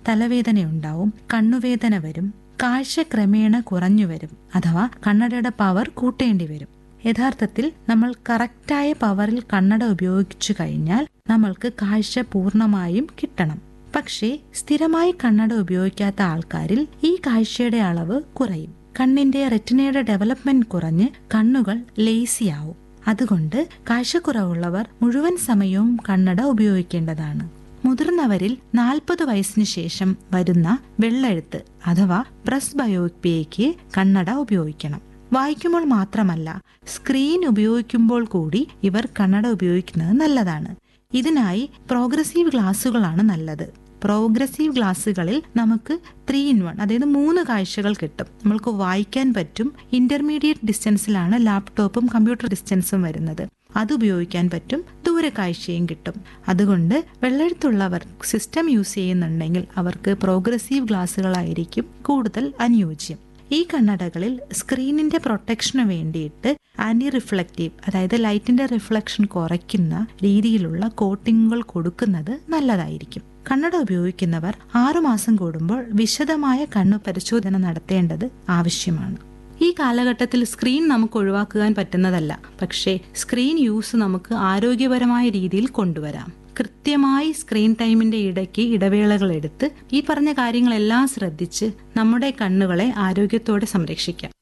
തലവേദനയുണ്ടാവും കണ്ണുവേദന വരും കാഴ്ച ക്രമേണ കുറഞ്ഞു വരും അഥവാ കണ്ണടയുടെ പവർ കൂട്ടേണ്ടി വരും യഥാർത്ഥത്തിൽ നമ്മൾ കറക്റ്റായ പവറിൽ കണ്ണട ഉപയോഗിച്ചു കഴിഞ്ഞാൽ നമ്മൾക്ക് കാഴ്ച പൂർണ്ണമായും കിട്ടണം പക്ഷേ സ്ഥിരമായി കണ്ണട ഉപയോഗിക്കാത്ത ആൾക്കാരിൽ ഈ കാഴ്ചയുടെ അളവ് കുറയും കണ്ണിന്റെ റെറ്റിനയുടെ ഡെവലപ്മെന്റ് കുറഞ്ഞ് കണ്ണുകൾ ലേസിയാവും അതുകൊണ്ട് കാഴ്ചക്കുറവുള്ളവർ മുഴുവൻ സമയവും കണ്ണട ഉപയോഗിക്കേണ്ടതാണ് മുതിർന്നവരിൽ നാൽപ്പത് വയസ്സിന് ശേഷം വരുന്ന വെള്ളെഴുത്ത് അഥവാ പ്രസ് ബയോപ്പിയയ്ക്ക് കണ്ണട ഉപയോഗിക്കണം വായിക്കുമ്പോൾ മാത്രമല്ല സ്ക്രീൻ ഉപയോഗിക്കുമ്പോൾ കൂടി ഇവർ കണ്ണട ഉപയോഗിക്കുന്നത് നല്ലതാണ് ഇതിനായി പ്രോഗ്രസീവ് ഗ്ലാസുകളാണ് നല്ലത് പ്രോഗ്രസീവ് ഗ്ലാസ്സുകളിൽ നമുക്ക് ത്രീ ഇൻ വൺ അതായത് മൂന്ന് കാഴ്ചകൾ കിട്ടും നമ്മൾക്ക് വായിക്കാൻ പറ്റും ഇന്റർമീഡിയറ്റ് ഡിസ്റ്റൻസിലാണ് ലാപ്ടോപ്പും കമ്പ്യൂട്ടർ ഡിസ്റ്റൻസും വരുന്നത് അത് ഉപയോഗിക്കാൻ പറ്റും ദൂര കാഴ്ചയും കിട്ടും അതുകൊണ്ട് വെള്ളെഴുത്തുള്ളവർ സിസ്റ്റം യൂസ് ചെയ്യുന്നുണ്ടെങ്കിൽ അവർക്ക് പ്രോഗ്രസീവ് ഗ്ലാസ്സുകളായിരിക്കും കൂടുതൽ അനുയോജ്യം ഈ കണ്ണടകളിൽ സ്ക്രീനിന്റെ പ്രൊട്ടക്ഷന് വേണ്ടിയിട്ട് ആന്റി റിഫ്ലക്റ്റീവ് അതായത് ലൈറ്റിന്റെ റിഫ്ലക്ഷൻ കുറയ്ക്കുന്ന രീതിയിലുള്ള കോട്ടിങ്ങുകൾ കൊടുക്കുന്നത് നല്ലതായിരിക്കും കണ്ണട ഉപയോഗിക്കുന്നവർ ആറുമാസം കൂടുമ്പോൾ വിശദമായ കണ്ണു പരിശോധന നടത്തേണ്ടത് ആവശ്യമാണ് ഈ കാലഘട്ടത്തിൽ സ്ക്രീൻ നമുക്ക് ഒഴിവാക്കുവാൻ പറ്റുന്നതല്ല പക്ഷേ സ്ക്രീൻ യൂസ് നമുക്ക് ആരോഗ്യപരമായ രീതിയിൽ കൊണ്ടുവരാം കൃത്യമായി സ്ക്രീൻ ടൈമിന്റെ ഇടയ്ക്ക് ഇടവേളകൾ എടുത്ത് ഈ പറഞ്ഞ കാര്യങ്ങളെല്ലാം ശ്രദ്ധിച്ച് നമ്മുടെ കണ്ണുകളെ ആരോഗ്യത്തോടെ സംരക്ഷിക്കാം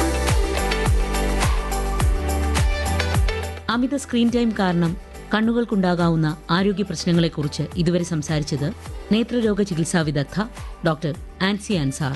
അമിത സ്ക്രീൻ ടൈം കാരണം കണ്ണുകൾക്കുണ്ടാകാവുന്ന ആരോഗ്യ പ്രശ്നങ്ങളെക്കുറിച്ച് ഇതുവരെ സംസാരിച്ചത് നേത്രരോഗ ചികിത്സാ വിദഗ്ധ ഡോക്ടർ ആൻസി അൻസാർ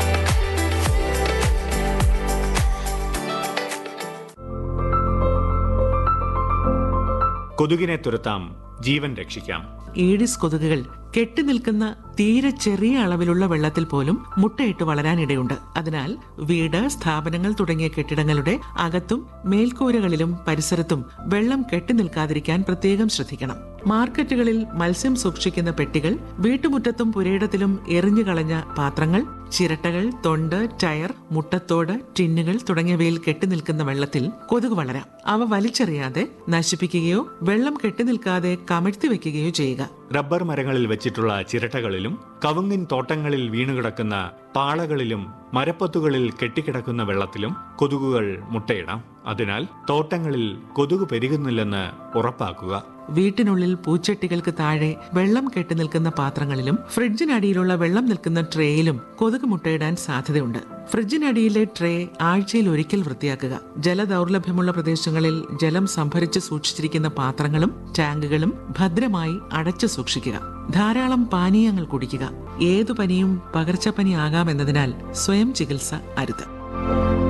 കൊതുകിനെ തുരത്താം ജീവൻ രക്ഷിക്കാം ഏഡിസ് കൊതുകുകൾ കെട്ടിനിൽക്കുന്ന തീരെ ചെറിയ അളവിലുള്ള വെള്ളത്തിൽ പോലും മുട്ടയിട്ട് വളരാനിടയുണ്ട് അതിനാൽ വീട് സ്ഥാപനങ്ങൾ തുടങ്ങിയ കെട്ടിടങ്ങളുടെ അകത്തും മേൽക്കൂരകളിലും പരിസരത്തും വെള്ളം കെട്ടിനിൽക്കാതിരിക്കാൻ പ്രത്യേകം ശ്രദ്ധിക്കണം മാർക്കറ്റുകളിൽ മത്സ്യം സൂക്ഷിക്കുന്ന പെട്ടികൾ വീട്ടുമുറ്റത്തും പുരയിടത്തിലും എറിഞ്ഞു കളഞ്ഞ പാത്രങ്ങൾ ചിരട്ടകൾ തൊണ്ട് ടയർ മുട്ടത്തോട് ടിന്നുകൾ തുടങ്ങിയവയിൽ കെട്ടിനിൽക്കുന്ന വെള്ളത്തിൽ കൊതുക് വളരാം അവ വലിച്ചെറിയാതെ നശിപ്പിക്കുകയോ വെള്ളം കെട്ടിനിൽക്കാതെ കമഴ്ത്തി വെക്കുകയോ ചെയ്യുക റബ്ബർ മരങ്ങളിൽ വെച്ചിട്ടുള്ള ചിരട്ടകളിലും കവുങ്ങിൻ തോട്ടങ്ങളിൽ വീണുകിടക്കുന്ന പാളകളിലും മരപ്പത്തുകളിൽ കെട്ടിക്കിടക്കുന്ന വെള്ളത്തിലും കൊതുകുകൾ മുട്ടയിടാം അതിനാൽ തോട്ടങ്ങളിൽ കൊതുക് പെരുകുന്നില്ലെന്ന് ഉറപ്പാക്കുക വീട്ടിനുള്ളിൽ പൂച്ചട്ടികൾക്ക് താഴെ വെള്ളം കെട്ടി നിൽക്കുന്ന പാത്രങ്ങളിലും ഫ്രിഡ്ജിനടിയിലുള്ള വെള്ളം നിൽക്കുന്ന ട്രേയിലും കൊതുക് മുട്ടയിടാൻ സാധ്യതയുണ്ട് ഫ്രിഡ്ജിനടിയിലെ ട്രേ ആഴ്ചയിൽ ഒരിക്കൽ വൃത്തിയാക്കുക ജലദൗർലഭ്യമുള്ള പ്രദേശങ്ങളിൽ ജലം സംഭരിച്ച് സൂക്ഷിച്ചിരിക്കുന്ന പാത്രങ്ങളും ടാങ്കുകളും ഭദ്രമായി അടച്ചു സൂക്ഷിക്കുക ധാരാളം പാനീയങ്ങൾ കുടിക്കുക ഏതു പനിയും പകർച്ചപ്പനി ആകാമെന്നതിനാൽ സ്വയം ചികിത്സ അരുത്